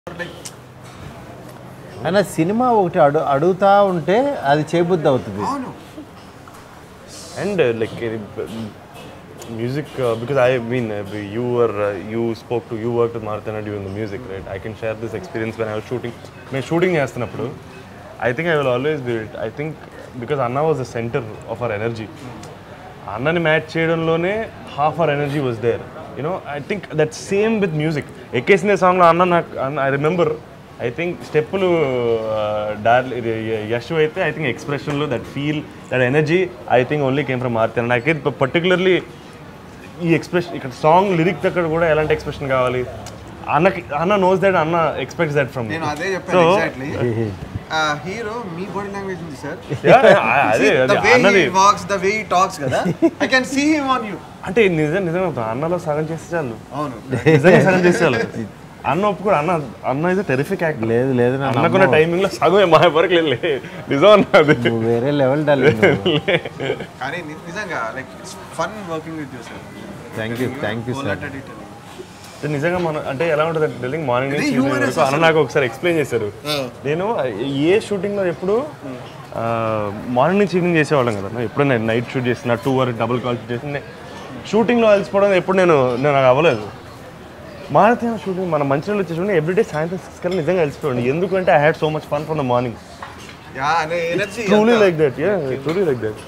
అయినా సినిమా ఒకటి అడు అడుగుతా ఉంటే అది చేయబుద్ధి అవుతుంది అవును And uh, like uh, music, uh, because I mean, uh, you were uh, you spoke to you worked with Martha during the music, right? I can share this experience when I was shooting. నేను shooting చేస్తున్నప్పుడు I think I will always be it I think because అన్న was the centre of our energy అన్నని match చేయడంలోనే half our energy was there you know I think that same with music ఎక్కేసిన సాంగ్లో అన్న నాకు అన్న ఐ రిమెంబర్ ఐ థింక్ స్టెప్పులు డార్లీ యశ్ అయితే ఐ థింక్ ఎక్స్ప్రెషన్లో that feel that energy I think only came from మార్తి నాకు పర్టికులర్లీ ఈ ఎక్స్ప్రెషన్ ఇక్కడ సాంగ్ లిరిక్ దగ్గర కూడా ఎలాంటి ఎక్స్ప్రెషన్ కావాలి అన్నకి అన్న నోస్ దట్ అన్న ఎక్స్పెక్ట్స్ దట్ ఫ్రమ్ నేను అదే చెప్పాను ఎగ్జాక్ట్లీ హీరో మీ బాడీ లాంగ్వేజ్ ఉంది సార్ అదే ద అదే వే అన్నది he walks the way he talks కదా I can see him on you అంటే నిజం నిజంగా చెప్తాను. అన్నలో సగం చేస్తే చాలు అవును నిజంగా సగం చేస్తే చాలు అన్న ఒప్పుకోడు అన్న అన్న ఇది టెరిఫిక్ యాక్టర్ లేదు లేదు నా అన్నకున్న టైమింగ్ లో సగం మా వరకు లేదు నిజం అన్నది నువ్వు వేరే లెవెల్ డాలింగ్ కానీ ని- నిజంగా like it's fun working with you sir thank you thank you sir అంటే నిజంగా మన అంటే ఎలా ఉంటుంది డెలింగ్ మార్నింగ్ నుంచి ఇది evening humorous వరకు అన్న నాకు ఒకసారి ఎక్స్ప్లెయిన్ చేశారు నేను ఏ షూటింగ్ లో ఎప్పుడు మార్నింగ్ నుంచి ఈవినింగ్ చేసేవాళ్ళం కదా ఎప్పుడు నేను నైట్ షూట్ చేసిన టూ వరకు డబుల్ కాల్ షూట్ చేసిన షూటింగ్లో అలసిపోవడం ఎప్పుడు నేను నేను నాకు అవ్వలేదు మారుతి షూటింగ్ మన మంచిగా వచ్చే షూటింగ్ ఎవ్రీడే సాయంత్రం సిక్స్ కల్లా నిజంగా అలసిపోయాడు ఎందుకంటే I had so much fun from the morning yeah అనే energy truly like that yeah truly like that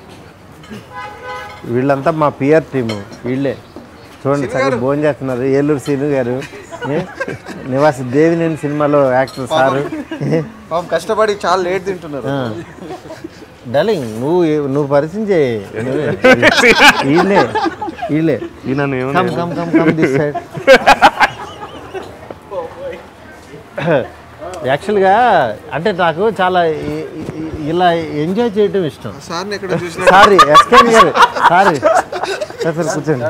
వీళ్ళంతా మా పిఆర్ టీము వీళ్ళే చూడండి సగం భోజనం చేస్తున్నారు ఏలూరు సీను గారు ఏ? నివాస్ దేవినేని సినిమాలో యాక్టర్ సారు పాపం కష్టపడి చాలా లేట్ తింటున్నారు డార్లింగ్ నువ్వు నువ్వు పరిచయం చేయి నువ్వే. వీళ్ళే వీళ్ళే ఈ నన్ను కమ్ ఏమన్నా come come come this side యాక్చువల్గా అంటే నాకు చాలా ఇ- ఇ- ఇలా ఎంజాయ్ చేయటం ఇష్టం సార్ని ఎక్కడ చూసినా సారీ ఎస్కేన్ గారు సారీ సార్ కూర్చోండి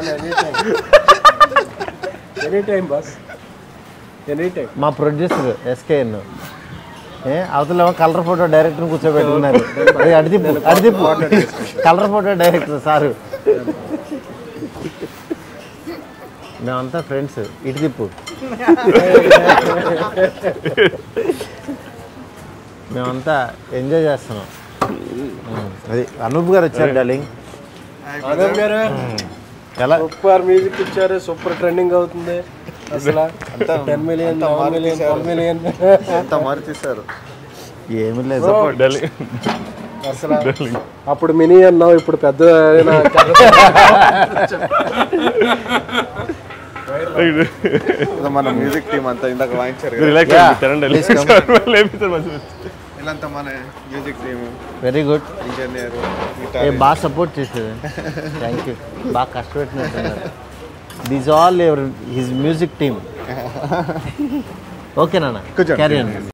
any time boss any time మా ప్రొడ్యూసర్ ఎస్కేఎన్ ఏ అవతల కలర్ ఫోటో డైరెక్టర్ కూర్చోబెట్టుకున్నారు అది అడిదిప్పు అడిదిప్పు కలర్ ఫోటో డైరెక్టర్ సారు మేమంతా ఫ్రెండ్స్ ఇటు తిప్పు మేమంతా ఎంజాయ్ చేస్తున్నాం ఉమ్, అది అనూప్ గారు వచ్చారు డార్లింగ్ ఆదమ్ గారు ఎలా సూపర్ మ్యూజిక్ ఇచ్చారు సూపర్ ట్రెండింగ్ అవుతుంది అసలు ten million million twelve million అంత మరి తీశారు ఏమీ లేదు ఢిల్లీ అసలు అప్పుడు మినీ అన్నావు ఇప్పుడు పెద్ద అయిన మన మ్యూజిక్ టీం అంతా ఇందాక వాయించారు కదా రిలాక్స్ తినండి లేపిస్తారు మంచిగా వీళ్ళంతా మన music team very good engineer ఏ బాగా సపోర్ట్ చేసేది థ్యాంక్ యూ బాగా కష్టపెట్టినట్టున్నారు this all ever his music team okay నాన్న క్యారీ